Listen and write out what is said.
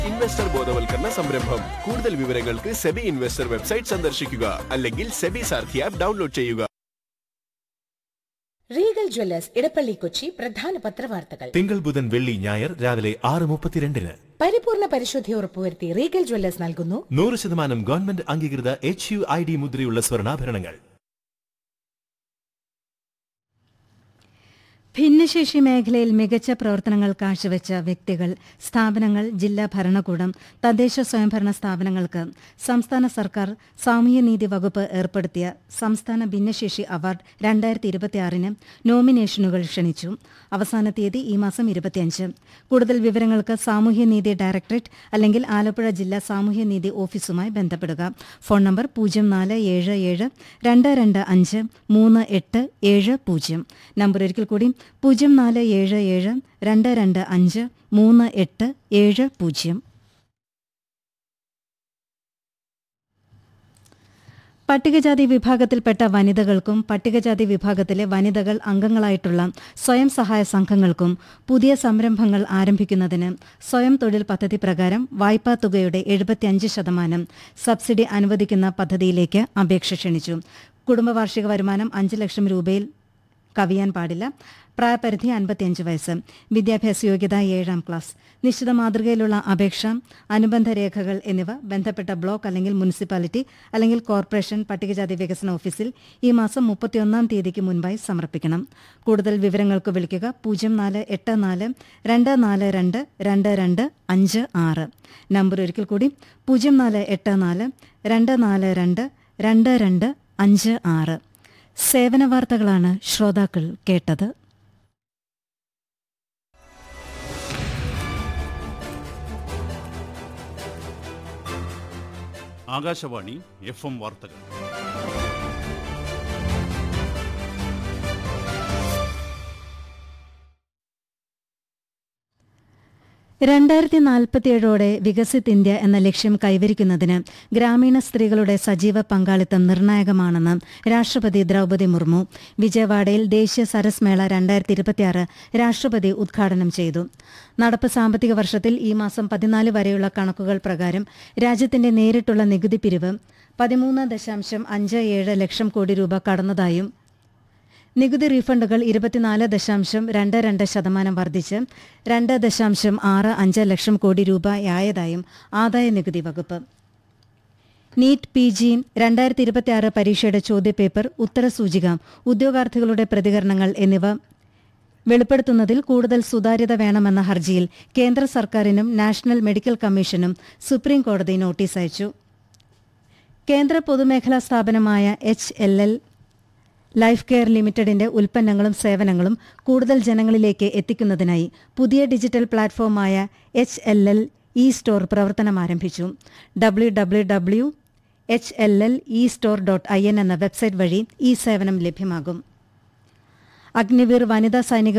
investor ബോധവൽക്കരണ സംരംഭം കൂടുതൽ വിവരങ്ങൾക്ക് സെബി ഇൻവെസ്റ്റർ വെബ്സൈറ്റ് സന്ദർശിക്കുക അല്ലെങ്കിൽ സെബി സാർഥി ആപ്പ് ഡൗൺലോഡ് ചെയ്യുക റീഗൽ ജ്വല്ലേഴ്സ് ഇടപ്പള്ളി കൊച്ചി പ്രധാന പത്രവാർത്തകൾ തിങ്കൾ ബുധൻ വെള്ളി ഞായർ രാവിലെ ആറ് മുപ്പത്തിരണ്ടിന് പരിപൂർണ പരിശുദ്ധി ഉറപ്പുവരുത്തി റീഗൽ ജ്വല്ലേഴ്സ് നൽകുന്നു നൂറ് ശതമാനം ഗവൺമെന്റ് അംഗീകൃത എച്ച് യു ഐ ഡി മുദ്രയുള്ള സ്വർണ്ണാഭരണങ്ങൾ ഭിന്നശേഷി മേഖലയിൽ മികച്ച പ്രവർത്തനങ്ങൾ കാഴ്ചവെച്ച വ്യക്തികൾ സ്ഥാപനങ്ങൾ ജില്ലാ ഭരണകൂടം തദ്ദേശ സ്വയംഭരണ സ്ഥാപനങ്ങൾക്ക് സംസ്ഥാന സർക്കാർ സാമൂഹ്യനീതി വകുപ്പ് ഏർപ്പെടുത്തിയ സംസ്ഥാന ഭിന്നശേഷി അവാർഡ് രണ്ടായിരത്തി ഇരുപത്തിയാറിന് നോമിനേഷനുകൾ ക്ഷണിച്ചു അവസാന തീയതി ഈ മാസം ഇരുപത്തിയഞ്ച് കൂടുതൽ വിവരങ്ങൾക്ക് സാമൂഹ്യനീതി ഡയറക്ടറേറ്റ് അല്ലെങ്കിൽ ആലപ്പുഴ ജില്ലാ സാമൂഹ്യനീതി ഓഫീസുമായി ബന്ധപ്പെടുക ഫോൺ നമ്പർ പൂജ്യം നാല് ഏഴ് ഏഴ് രണ്ട് രണ്ട് അഞ്ച് മൂന്ന് എട്ട് ഏഴ് പൂജ്യം നമ്പർ ഒരിക്കൽ കൂടി പൂജ്യം നാല് ഏഴ് ഏഴ് രണ്ട് രണ്ട് അഞ്ച് മൂന്ന് എട്ട് ഏഴ് പൂജ്യം പട്ടികജാതി വിഭാഗത്തിൽപ്പെട്ട വനിതകൾക്കും പട്ടികജാതി വിഭാഗത്തിലെ വനിതകൾ അംഗങ്ങളായിട്ടുള്ള സ്വയം സഹായ സംഘങ്ങൾക്കും പുതിയ സംരംഭങ്ങൾ ആരംഭിക്കുന്നതിന് സ്വയം തൊഴിൽ പദ്ധതി പ്രകാരം വായ്പാ തുകയുടെ എഴുപത്തിയഞ്ച് ശതമാനം സബ്സിഡി അനുവദിക്കുന്ന പദ്ധതിയിലേക്ക് അപേക്ഷ ക്ഷണിച്ചു കുടുംബവാർഷിക വരുമാനം അഞ്ച് ലക്ഷം രൂപയിൽ കവിയാൻ പാടില്ല പ്രായപരിധി അൻപത്തിയഞ്ച് വയസ്സ് വിദ്യാഭ്യാസ യോഗ്യത ഏഴാം ക്ലാസ് നിശ്ചിത മാതൃകയിലുള്ള അപേക്ഷ അനുബന്ധ രേഖകൾ എന്നിവ ബന്ധപ്പെട്ട ബ്ലോക്ക് അല്ലെങ്കിൽ മുനിസിപ്പാലിറ്റി അല്ലെങ്കിൽ കോർപ്പറേഷൻ പട്ടികജാതി വികസന ഓഫീസിൽ ഈ മാസം മുപ്പത്തിയൊന്നാം തീയതിക്ക് മുൻപായി സമർപ്പിക്കണം കൂടുതൽ വിവരങ്ങൾക്ക് വിളിക്കുക പൂജ്യം നാല് എട്ട് നാല് രണ്ട് നാല് രണ്ട് രണ്ട് രണ്ട് അഞ്ച് ആറ് നമ്പർ ഒരിക്കൽ കൂടി പൂജ്യം നാല് എട്ട് നാല് രണ്ട് നാല് രണ്ട് രണ്ട് രണ്ട് അഞ്ച് ആറ് സേവന വാർത്തകളാണ് ശ്രോതാക്കൾ കേട്ടത് ആകാശവാണി എഫ് എം വാർത്തകൾ രണ്ടായിരത്തി നാൽപ്പത്തിയേഴോടെ വികസിത് ഇന്ത്യ എന്ന ലക്ഷ്യം കൈവരിക്കുന്നതിന് ഗ്രാമീണ സ്ത്രീകളുടെ സജീവ പങ്കാളിത്തം നിർണായകമാണെന്ന് രാഷ്ട്രപതി ദ്രൗപദി മുർമു വിജയവാഡയിൽ ദേശീയ സരസ് മേള രണ്ടായിരത്തി ഇരുപത്തിയാറ് രാഷ്ട്രപതി ഉദ്ഘാടനം ചെയ്തു നടപ്പ് സാമ്പത്തിക വർഷത്തിൽ ഈ മാസം പതിനാല് വരെയുള്ള കണക്കുകൾ പ്രകാരം രാജ്യത്തിന്റെ നേരിട്ടുള്ള നികുതി പിരിവ് പതിമൂന്ന് ദശാംശം അഞ്ച് ഏഴ് ലക്ഷം കോടി രൂപ കടന്നതായും നികുതി റീഫണ്ടുകൾ ഇരുപത്തിനാല് ദശാംശം രണ്ട് രണ്ട് ശതമാനം വർദ്ധിച്ച് രണ്ട് ദശാംശം ആറ് അഞ്ച് ലക്ഷം കോടി രൂപയായതായും ആദായ നികുതി വകുപ്പ് നീറ്റ് പി ജി രണ്ടായിരത്തി ഇരുപത്തിയാറ് പരീക്ഷയുടെ ചോദ്യപേപ്പർ ഉത്തരസൂചിക ഉദ്യോഗാർത്ഥികളുടെ പ്രതികരണങ്ങൾ എന്നിവ വെളിപ്പെടുത്തുന്നതിൽ കൂടുതൽ സുതാര്യത വേണമെന്ന ഹർജിയിൽ കേന്ദ്ര സർക്കാരിനും നാഷണൽ മെഡിക്കൽ കമ്മീഷനും സുപ്രീം കോടതി നോട്ടീസ് അയച്ചു കേന്ദ്ര പൊതുമേഖലാ സ്ഥാപനമായ H L L life care ലിമിറ്റഡിന്റെ ഉൽപ്പന്നങ്ങളും സേവനങ്ങളും കൂടുതൽ ജനങ്ങളിലേക്ക് എത്തിക്കുന്നതിനായി പുതിയ ഡിജിറ്റൽ പ്ലാറ്റ്ഫോമായ H L L E store പ്രവർത്തനം ആരംഭിച്ചു W W W H L L E store dot I N എന്ന വെബ്സൈറ്റ് വഴി ഈ സേവനം ലഭ്യമാകും അഗ്നിവീർ വനിതാ സൈനിക